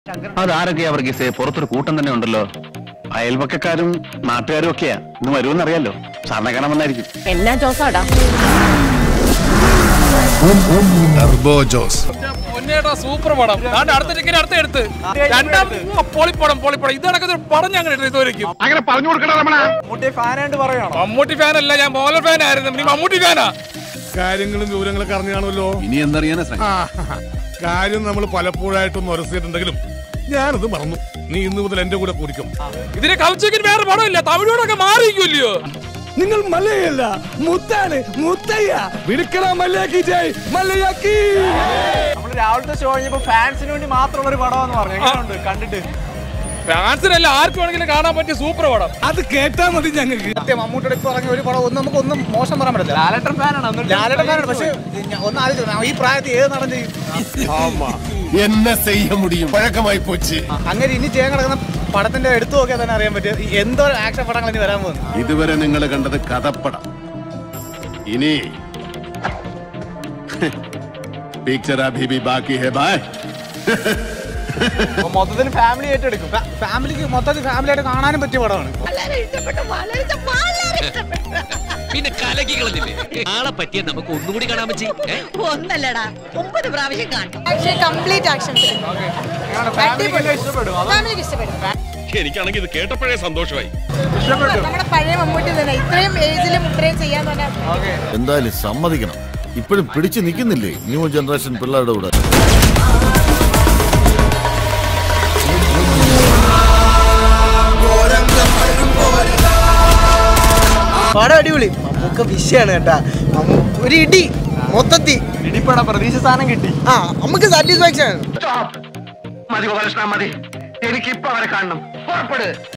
അതാരൊക്കെയാ വർഗീസെ പുറത്തൊരു കൂട്ടം തന്നെ ഉണ്ടല്ലോ അയൽവക്കക്കാരും നാട്ടുകാരും ഒക്കെയാ ഇന്ന് വരുമെന്ന് അറിയാലോ സാറിനെ കാണാൻ വന്നായിരിക്കും എന്നാ ജോസാടാ ടർബോ ജോസ് പൊന്നേട്ടാ സൂപ്പർ പടം ദാണ്ട് അടുത്ത ടിക്കറ്റ് അടുത്ത എടുത്ത് രണ്ടാം ഉവ്വ, പൊളിപ്പടം പൊളിപ്പടം ഇത് നടക്കുന്ന ഒരു പടം ഞങ്ങൾ ഇതുവരെയ്ക്കും അങ്ങനെ പറഞ്ഞു കൊടുക്കണ രമണ മമ്മൂട്ടി ഫാൻ അല്ല ഞാൻ മോഹൻലാൽ ഫാൻ ആയിരുന്നു നീ മമ്മൂട്ടി ഫാനാ കാര്യങ്ങളും വിവരങ്ങളൊക്കെ അറിഞ്ഞാണല്ലോ ഇനി എന്തറിയാനാ ശ്രമം ആ, കാര്യം നമ്മൾ പലപ്പോഴായിട്ടും ഉരസിയിട്ടുണ്ടെങ്കിലും ഞാനത് മറന്നു നീ ഇന്ന് മുതൽ എന്റെ കൂടെ കൂടിക്കും ഇതിനെ കവിച്ചെങ്കിൽ വേറെ പടമില്ല തമിഴോടൊക്കെ മാറിയിരിക്കുമല്ലയോ നിങ്ങൾ മല്ലയല്ല മുത്താണ് മുത്തയ്യ വിളിക്കണ മല്ലയാക്കി ജയ് മല്ലയാക്കി നമ്മള് രാവിലത്തെ ഷോ കഴിഞ്ഞപ്പോ ഫാൻസിന് വേണ്ടി മാത്രമുള്ള ഒരു പടമാന്ന് പറഞ്ഞു എങ്ങനെയുണ്ട് കണ്ടിട്ട് ഫാൻസിനല്ല ആർക്ക് വേണമെങ്കിലും കാണാൻ പറ്റിയ സൂപ്പർ പടം അത് കേട്ടാ മതി ഞങ്ങൾക്ക് സത്യം മമ്മൂട്ടിയുടെ ഇപ്പൊ ഇറങ്ങിയ ഒരു പടം ഒന്നും നമുക്ക് ഒന്നും മോശം പറയാൻ പറ്റില്ല ലാലേട്ടൻ ഫാനാണ് ലാലേട്ടൻ ഫാനാണ് പക്ഷെ ഞാൻ ഒന്ന് ആലോചിച്ചു ഈ പ്രായത്തിൽ ഏത് നടൻ ചെയ്യും എന്നെ ചെയ്യ മുടിയും പഴക്കമായി പോച്ച് അങ്ങനെ ഇനി ചെയ്യാൻ കിടക്കുന്ന പടത്തിന്റെ എടുത്തു നോക്കിയാൽ തന്നെ അറിയാൻ പറ്റും എന്തോ ആക്ഷൻ പടങ്ങൾ ഇനി വരാൻ പോകുന്നു ഇതുവരെ നിങ്ങൾ കണ്ടത് കഥപ്പടം ഇനി പിക്ചർ അഭി ബി ബാക്കി ഹെ ബായ് അപ്പൊ മൊത്തത്തിൽ ഫാമിലി ഏറ്റെടുക്കും ഫാമിലിക്ക് മൊത്തത്തിൽ ഫാമിലി ആയിട്ട് കാണാനും പറ്റിയ പടമാണ് വളരെ ഇഷ്ടപ്പെട്ടു വളരെ ഇഷ്ട- വളരെ ഇഷ്ടപ്പെട്ടു പിന്നെ കലക്കി കളഞ്ഞില്ലേ ആളെ പറ്റിയ നമുക്ക് ഒന്നുകൂടി കാണാൻ പറ്റി ഒന്നല്ലടാ ഒമ്പത് പ്രാവശ്യം കാണും ആക്ഷൻ കംപ്ലീറ്റ് ആക്ഷൻ ഫാമിലിക്ക് ഇഷ്ടപ്പെടും അത് ഫാമിലിക്ക് ഇഷ്ടപ്പെടും എനിക്കാണെങ്കിൽ ഇത് കേട്ടപ്പോഴേ സന്തോഷമായി നമ്മുടെ പഴയ മമ്മൂട്ടി തന്നെ ഇത്രയും ഏജിലും ഇത്രയും ചെയ്യാൻ തന്നെ ഓക്കെ എന്തായാലും സമ്മതിക്കണം ഇപ്പോഴും പിടിച്ചു നിൽക്കുന്നില്ലേ ന്യൂ ജനറേഷൻ പിള്ളേരുടെ കൂടെ പടം അടിപൊളി നമുക്ക് വിഷയാണ് കേട്ടാ നമ്മ- ഒരു ഇടി മൊത്തത്തിൽ ഇടിപ്പടം പ്രതീക്ഷ സ്ഥാനം കിട്ടി ആ നമുക്ക് സാറ്റിസ്ഫാക്ഷൻ ആണ് മതി ഗോപാലകൃഷ്ണ മതി എനിക്കിപ്പോ അവരെ കാണണം പുറപ്പെട്